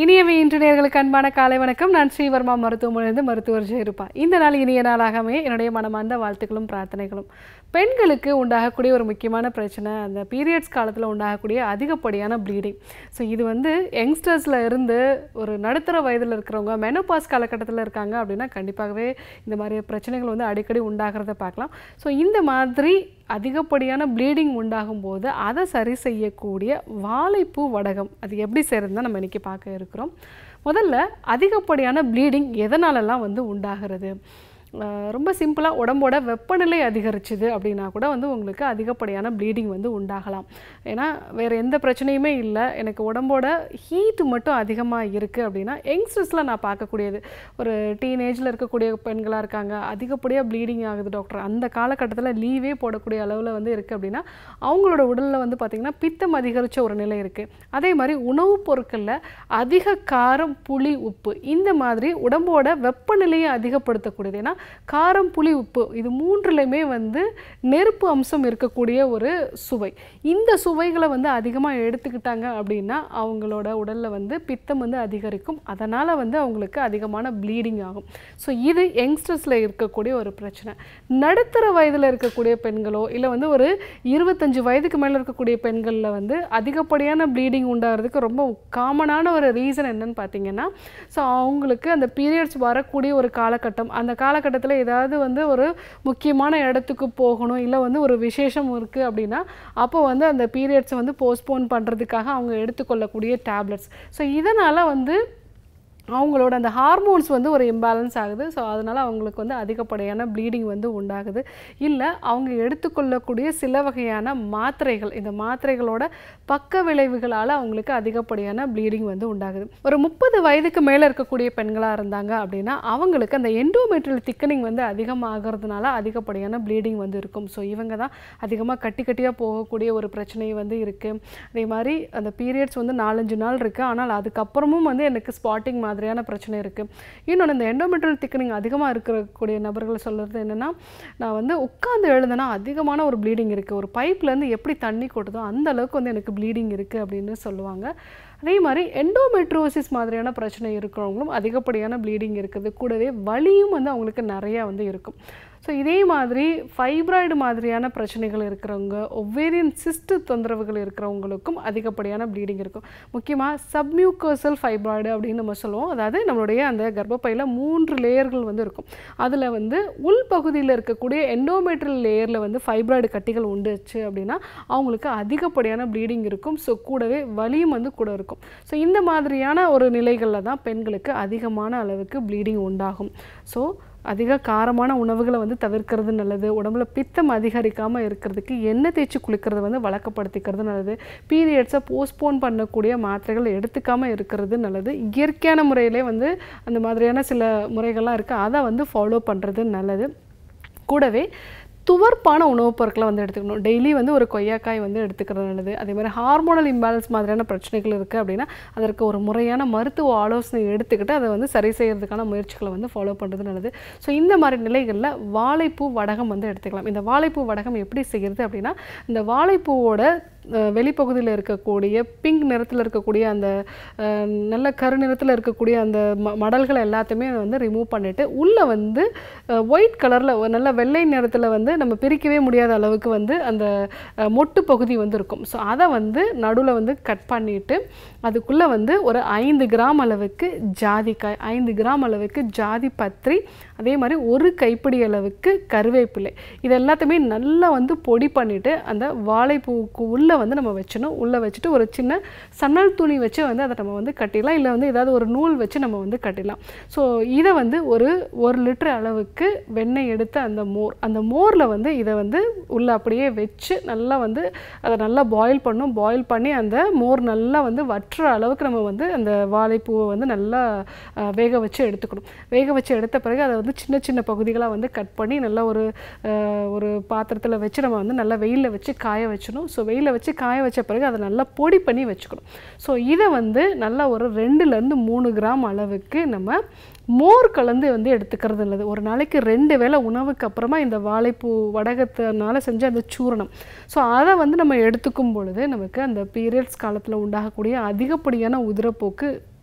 இனியவை இன்று நேர்களுக்கு அன்பான காலை வணக்கம் நான் ஸ்ரீவர்மா மருத்துவமனையிலிருந்து மருத்துவர் ஜெயருப்பா இந்த நாள் இனிய நாளாகவே என்னுடைய மனமார்ந்த வாழ்த்துக்களும் பிரார்த்தனைகளும் பெண்களுக்கு உண்டாகக்கூடிய ஒரு முக்கியமான பிரச்சனை அந்த பீரியட்ஸ் காலத்தில் உண்டாகக்கூடிய அதிகப்படியான ப்ளீடிங் ஸோ இது வந்து யங்ஸ்டர்ஸில் இருந்து ஒரு நடுத்தர வயதில் இருக்கிறவங்க மெனோபாஸ் காலகட்டத்தில் இருக்காங்க அப்படின்னா கண்டிப்பாகவே இந்த மாதிரி பிரச்சனைகள் வந்து அடிக்கடி உண்டாகிறத பார்க்கலாம் ஸோ இந்த மாதிரி அதிகப்படியான ப்ளீடிங் உண்டாகும் போது அதை சரி செய்யக்கூடிய வாழைப்பூ வடகம் அது எப்படி செய்கிறதுன்னு தான் நம்ம இன்றைக்கி பார்க்க இருக்கிறோம் முதல்ல அதிகப்படியான ப்ளீடிங் எதனாலலாம் வந்து உண்டாகிறது அஹ் ரொம்ப சிம்பிளாக உடம்போட வெப்பநிலை அதிகரிச்சுது அப்படின்னா கூட வந்து உங்களுக்கு அதிகப்படியான ப்ளீடிங் வந்து உண்டாகலாம் ஏன்னா வேறு எந்த பிரச்சனையுமே இல்லை எனக்கு உடம்போட ஹீட் மட்டும் அதிகமாக இருக்குது அப்படின்னா யங்ஸ்டர்ஸில் நான் பார்க்கக்கூடியது ஒரு டீனேஜில் இருக்கக்கூடிய பெண்களாக இருக்காங்க அதிகப்படியாக ப்ளீடிங் ஆகுது டாக்டர் அந்த காலகட்டத்தில் லீவே போடக்கூடிய அளவில் வந்து இருக்குது அப்படின்னா அவங்களோட உடலில் வந்து பார்த்திங்கன்னா பித்தம் அதிகரித்த ஒரு நிலை இருக்குது அதே மாதிரி உணவுப் பொருட்களில் அதிக காரம் புளி உப்பு இந்த மாதிரி உடம்போட வெப்பநிலையை அதிகப்படுத்தக்கூடியது ஏன்னா காரம் புளி உப்பு இது மூன்றுலையுமே வந்து நெருப்பு அம்சம் இருக்கக்கூடிய ஒரு சுவை இந்த சுவைகளை வந்து அதிகமாக எடுத்துக்கிட்டாங்க அப்படின்னா அவங்களோட உடலில் வந்து பித்தம் வந்து அதிகரிக்கும் அதனால் வந்து அவங்களுக்கு அதிகமான ப்ளீடிங் ஆகும் ஸோ இது யங்ஸ்டர்ஸில் இருக்கக்கூடிய ஒரு பிரச்சனை நடுத்தர வயதில் இருக்கக்கூடிய பெண்களோ இல்லை வந்து ஒரு இருபத்தஞ்சு வயதுக்கு மேலே இருக்கக்கூடிய பெண்களில் வந்து அதிகப்படியான ப்ளீடிங் உண்டாகிறதுக்கு ரொம்ப காமனான ஒரு ரீசன் என்னன்னு பார்த்தீங்கன்னா ஸோ அவங்களுக்கு அந்த பீரியட்ஸ் வரக்கூடிய ஒரு காலகட்டம் அந்த காலகட்டத்தில் ஏதாவது வந்து ஒரு முக்கியமான இடத்துக்கு போகணும் இல்லை வந்து ஒரு விசேஷம் இருக்குது அப்படின்னா அப்போ வந்து அந்த பீரியட்ஸை வந்து போஸ்ட்போன் பண்ணுறதுக்காக அவங்க எடுத்துக்கொள்ளக்கூடிய டேப்லெட்ஸ் ஸோ இதனால் வந்து அவங்களோட அந்த ஹார்மோன்ஸ் வந்து ஒரு இம்பேலன்ஸ் ஆகுது ஸோ அதனால் அவங்களுக்கு வந்து அதிகப்படியான ப்ளீடிங் வந்து உண்டாகுது இல்லை அவங்க எடுத்துக்கொள்ளக்கூடிய சில வகையான மாத்திரைகள் இந்த மாத்திரைகளோட பக்க விளைவுகளால் அவங்களுக்கு அதிகப்படியான ப்ளீடிங் வந்து உண்டாகுது ஒரு முப்பது வயதுக்கு மேலே இருக்கக்கூடிய பெண்களாக இருந்தாங்க அப்படின்னா அவங்களுக்கு அந்த எண்டோமெட்ரியல் திக்கனிங் வந்து அதிகமாகிறதுனால அதிகப்படியான ப்ளீடிங் வந்து இருக்கும் ஸோ இவங்க தான் அதிகமாக கட்டி கட்டியாக போகக்கூடிய ஒரு பிரச்சனை வந்து இருக்குது அதே மாதிரி அந்த பீரியட்ஸ் வந்து நாலஞ்சு நாள் இருக்குது ஆனால் அதுக்கப்புறமும் வந்து எனக்கு ஸ்பாட்டிங் மாதிரியான பிரச்சனை இருக்குது இன்னொன்று இந்த எண்டோமெட்ரியல் திக்கனிங் அதிகமாக இருக்கக்கூடிய நபர்கள் சொல்கிறது என்னென்னா நான் வந்து உட்காந்து எழுதுனா அதிகமான ஒரு ப்ளீடிங் இருக்குது ஒரு பைப்லேருந்து எப்படி தண்ணி கொட்டுதோ அந்த அளவுக்கு வந்து எனக்கு ப்ளீடிங் இருக்குது அப்படின்னு சொல்லுவாங்க அதே மாதிரி எண்டோமெட்ரோசிஸ் மாதிரியான பிரச்சனை இருக்கிறவங்களும் அதிகப்படியான ப்ளீடிங் இருக்குது கூடவே வலியும் வந்து அவங்களுக்கு நிறையா வந்து இருக்கும் ஸோ இதே மாதிரி ஃபைப்ராய்டு மாதிரியான பிரச்சனைகள் இருக்கிறவங்க ஒவ்வேரியன் சிஸ்ட் தொந்தரவுகள் இருக்கிறவங்களுக்கும் அதிகப்படியான ப்ளீடிங் இருக்கும் முக்கியமாக சப்மியூக்கர்சல் ஃபைப்ராய்டு அப்படின்னு நம்ம சொல்லுவோம் அதாவது நம்மளுடைய அந்த கர்ப்பப்பையில் மூன்று லேயர்கள் வந்து இருக்கும் அதில் வந்து உள் பகுதியில் இருக்கக்கூடிய எண்டோமெட்ரியல் லேயரில் வந்து ஃபைப்ராய்டு கட்டிகள் உண்டுச்சு அப்படின்னா அவங்களுக்கு அதிகப்படியான ப்ளீடிங் இருக்கும் ஸோ கூடவே வலியும் வந்து கூட இருக்கும் ஸோ இந்த மாதிரியான ஒரு நிலைகளில் தான் பெண்களுக்கு அதிகமான அளவுக்கு ப்ளீடிங் உண்டாகும் ஸோ அதிக காரமான உணவுகளை வந்து தவிர்க்கிறது நல்லது உடம்புல பித்தம் அதிகரிக்காமல் இருக்கிறதுக்கு எண்ணெய் தேய்ச்சி குளிக்கிறது வந்து வழக்கப்படுத்திக்கிறது நல்லது பீரியட்ஸை போஸ்ட்போன் பண்ணக்கூடிய மாத்திரைகள் எடுத்துக்காமல் இருக்கிறது நல்லது இயற்கையான முறையிலே வந்து அந்த மாதிரியான சில முறைகள்லாம் இருக்குது அதை வந்து ஃபாலோ பண்ணுறது நல்லது கூடவே துவர்ப்பான உணவுப் பொருட்களை வந்து எடுத்துக்கணும் டெய்லி வந்து ஒரு கொய்யாக்காய் வந்து எடுத்துக்கிறது நல்லது அதே மாதிரி ஹார்மோனல் இம்பேலன்ஸ் மாதிரியான பிரச்சனைகள் இருக்குது அப்படின்னா அதற்கு ஒரு முறையான மருத்துவ ஆலோசனை எடுத்துக்கிட்டு அதை வந்து சரி செய்யறதுக்கான முயற்சிகளை வந்து ஃபாலோ பண்ணுறது நல்லது ஸோ இந்த மாதிரி நிலைகளில் வாழைப்பூ வடகம் வந்து எடுத்துக்கலாம் இந்த வாழைப்பூ வடகம் எப்படி செய்கிறது அப்படின்னா இந்த வாழைப்பூவோட அஹ், வெளிப்பகுதியில் இருக்கக்கூடிய பிங்க் நிறத்தில் இருக்கக்கூடிய அந்த அஹ், நல்ல கருநிறத்தில் இருக்கக்கூடிய அந்த ம மடல்கள் எல்லாத்தையுமே வந்து ரிமூவ் பண்ணிவிட்டு உள்ளே வந்து ஒயிட் கலரில் நல்ல வெள்ளை நிறத்தில் வந்து நம்ம பிரிக்கவே முடியாத அளவுக்கு வந்து அந்த அஹ், மொட்டு பகுதி வந்து இருக்கும் ஸோ அதை வந்து நடுவில் வந்து கட் பண்ணிவிட்டு அதுக்குள்ளே வந்து ஒரு ஐந்து கிராம் அளவுக்கு ஜாதிக்காய் ஐந்து கிராம் அளவுக்கு ஜாதி பத்திரி அதே மாதிரி ஒரு கைப்பிடி அளவுக்கு கருவேப்பிலை இது எல்லாத்தையுமே நல்லா வந்து பொடி பண்ணிவிட்டு அந்த வாழைப்பூவுக்கு உள்ளே வந்து நம்ம வச்சிடணும் உள்ளே வச்சுட்டு ஒரு சின்ன சணல் துணி வச்சு வந்து அதை நம்ம வந்து கட்டிடலாம் இல்லை வந்து ஏதாவது ஒரு நூல் வச்சு நம்ம வந்து கட்டிடலாம் ஸோ இதை வந்து ஒரு ஒரு லிட்டர் அளவுக்கு வெண்ணெய் எடுத்து அந்த மோர் அந்த மோரில் வந்து இதை வந்து உள்ளே அப்படியே வச்சு நல்லா வந்து அதை நல்லா பாயில் பண்ணணும் பாயில் பண்ணி அந்த மோர் நல்லா வந்து வற்றுற அளவுக்கு நம்ம வந்து அந்த வாழைப்பூவை வந்து நல்லா அஹ், வேக வச்சு எடுத்துக்கணும் வேக வச்சு எடுத்த பிறகு அதை வந்து சின்ன சின்ன பகுதிகளாக வந்து கட் பண்ணி நல்லா ஒரு அஹ், ஒரு பாத்திரத்தில் வச்சு நம்ம வந்து நல்லா வெயிலில் வச்சு காய வச்சிடணும் ஸோ வெயிலில் வச்சு காய வச்ச பிறகு அதை நல்லா பொடி பண்ணி வச்சுக்கணும் ஸோ இதை வந்து நல்லா ஒரு ரெண்டுலேருந்து மூணு கிராம் அளவுக்கு நம்ம மோர் கலந்து வந்து எடுத்துக்கிறது நல்லது ஒரு நாளைக்கு ரெண்டு வேளை உணவுக்கு அப்புறமா இந்த வாழைப்பூ வடகத்தினால செஞ்ச அந்த சூரணம் ஸோ அதை வந்து நம்ம எடுத்துக்கும் பொழுது நமக்கு அந்த பீரியட்ஸ் காலத்தில் உண்டாகக்கூடிய அதிகப்படியான உதிரப்போக்கு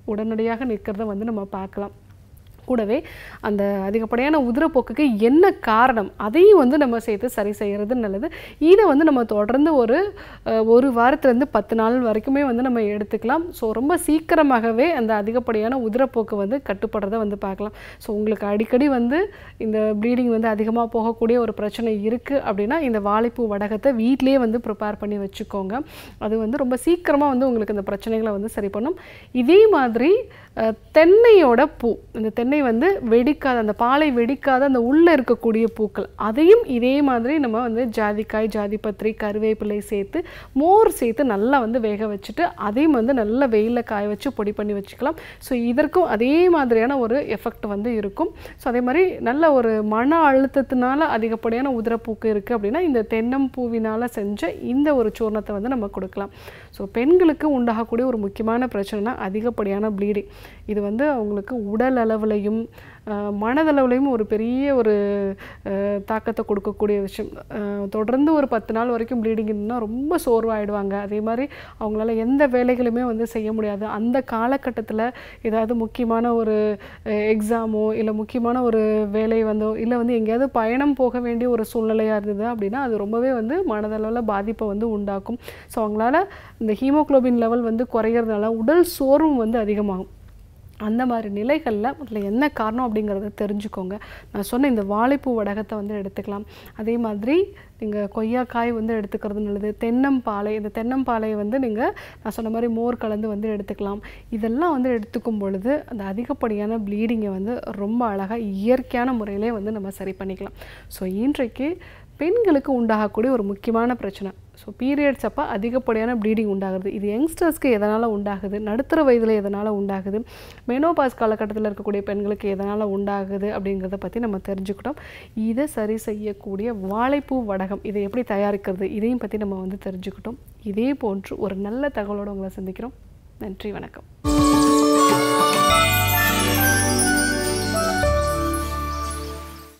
உடனடியாக நிற்கிறத வந்து நம்ம பார்க்கலாம் கூடவே அந்த அதிகப்படியான உதிரப்போக்குக்கு என்ன காரணம் அதையும் வந்து நம்ம சேர்த்து சரி செய்கிறது நல்லது இதை வந்து நம்ம தொடர்ந்து ஒரு அஹ், ஒரு வாரத்துலேருந்து பத்து நாள் வரைக்குமே வந்து நம்ம எடுத்துக்கலாம் ஸோ ரொம்ப சீக்கிரமாகவே அந்த அதிகப்படியான உதிரப்போக்கு வந்து கட்டுப்படுறதை வந்து பார்க்கலாம் ஸோ உங்களுக்கு அடிக்கடி வந்து இந்த ப்ளீடிங் வந்து அதிகமாக போகக்கூடிய ஒரு பிரச்சனை இருக்குது அப்படின்னா இந்த வாழைப்பூ வடகத்தை வீட்டிலேயே வந்து ப்ரிப்பேர் பண்ணி வச்சுக்கோங்க அது வந்து ரொம்ப சீக்கிரமாக வந்து உங்களுக்கு இந்த பிரச்சனைகளை வந்து சரி பண்ணும் இதே மாதிரி அஹ், தென்னையோட பூ இந்த தென்னை வந்து வெடிக்காத அந்த பாலை வெடிக்காத அந்த உள்ளே இருக்கக்கூடிய பூக்கள் அதையும் இதே மாதிரி நம்ம வந்து ஜாதிக்காய் ஜாதிபத்திரி கருவேப்பிலை சேர்த்து மோர் சேர்த்து நல்லா வந்து வேக வச்சுட்டு அதையும் வந்து நல்லா வெயிலில் காய வச்சு பொடி பண்ணி வச்சுக்கலாம் ஸோ இதற்கும் அதே மாதிரியான ஒரு எஃபெக்ட் வந்து இருக்கும் ஸோ அதே மாதிரி நல்ல ஒரு மன அழுத்தத்தினால அதிகப்படியான உதிரப்பூக்கு இருக்குது அப்படின்னா இந்த தென்னம்பூவினால் செஞ்ச இந்த ஒரு சூர்ணத்தை வந்து நம்ம கொடுக்கலாம் ஸோ பெண்களுக்கு உண்டாகக்கூடிய ஒரு முக்கியமான பிரச்சனைனா அதிகப்படியான ப்ளீடிங் இது வந்து அவங்களுக்கு உடல் அளவுலையும் அஹ், மனதளவுலையும் ஒரு பெரிய ஒரு அஹ், தாக்கத்தை கொடுக்கக்கூடிய விஷயம் அஹ், தொடர்ந்து ஒரு பத்து நாள் வரைக்கும் ப்ளீடிங் இருந்தால் ரொம்ப சோர்வாயிடுவாங்க அதே மாதிரி அவங்களால எந்த வேலைகளுமே வந்து செய்ய முடியாது அந்த காலகட்டத்தில் ஏதாவது முக்கியமான ஒரு எக்ஸாமோ இல்லை முக்கியமான ஒரு வேலை வந்தோ இல்லை வந்து எங்கேயாவது பயணம் போக வேண்டிய ஒரு சூழ்நிலையாக இருந்தது அப்படின்னா அது ரொம்பவே வந்து மனதளவில் பாதிப்பை வந்து உண்டாக்கும் ஸோ அவங்களால இந்த ஹீமோகுளோபின் லெவல் வந்து குறையிறதுனால உடல் சோர்வும் வந்து அதிகமாகும் அந்த மாதிரி நிலைகளில் முதல்ல என்ன காரணம் அப்படிங்கிறத தெரிஞ்சுக்கோங்க நான் சொன்ன இந்த வாழைப்பூ வடகத்தை வந்து எடுத்துக்கலாம் அதே மாதிரி நீங்கள் கொய்யாக்காய் வந்து எடுத்துக்கிறது நல்லது தென்னம்பாலை இந்த தென்னம்பாலையை வந்து நீங்கள் நான் சொன்ன மாதிரி மோர் கலந்து வந்து எடுத்துக்கலாம் இதெல்லாம் வந்து எடுத்துக்கும் பொழுது அந்த அதிகப்படியான ப்ளீடிங்கை வந்து ரொம்ப அழகாக இயற்கையான முறையிலே வந்து நம்ம சரி பண்ணிக்கலாம் ஸோ இன்றைக்கு பெண்களுக்கு உண்டாகக்கூடிய ஒரு முக்கியமான பிரச்சனை ஸோ பீரியட்ஸ் அப்போ அதிகப்படியான ப்ளீடிங் உண்டாகுது இது யங்ஸ்டர்ஸ்க்கு எதனால் உண்டாகுது நடுத்தர வயதில் எதனால் உண்டாகுது மெனோபாஸ் காலகட்டத்தில் இருக்கக்கூடிய பெண்களுக்கு எதனால் உண்டாகுது அப்படிங்கிறத பற்றி நம்ம தெரிஞ்சுக்கிட்டோம் இதை சரி செய்யக்கூடிய வாழைப்பூ வடகம் இதை எப்படி தயாரிக்கிறது இதையும் பற்றி நம்ம வந்து தெரிஞ்சுக்கிட்டோம் இதே போன்று ஒரு நல்ல தகவலோடு உங்களை சந்திக்கிறோம் நன்றி வணக்கம்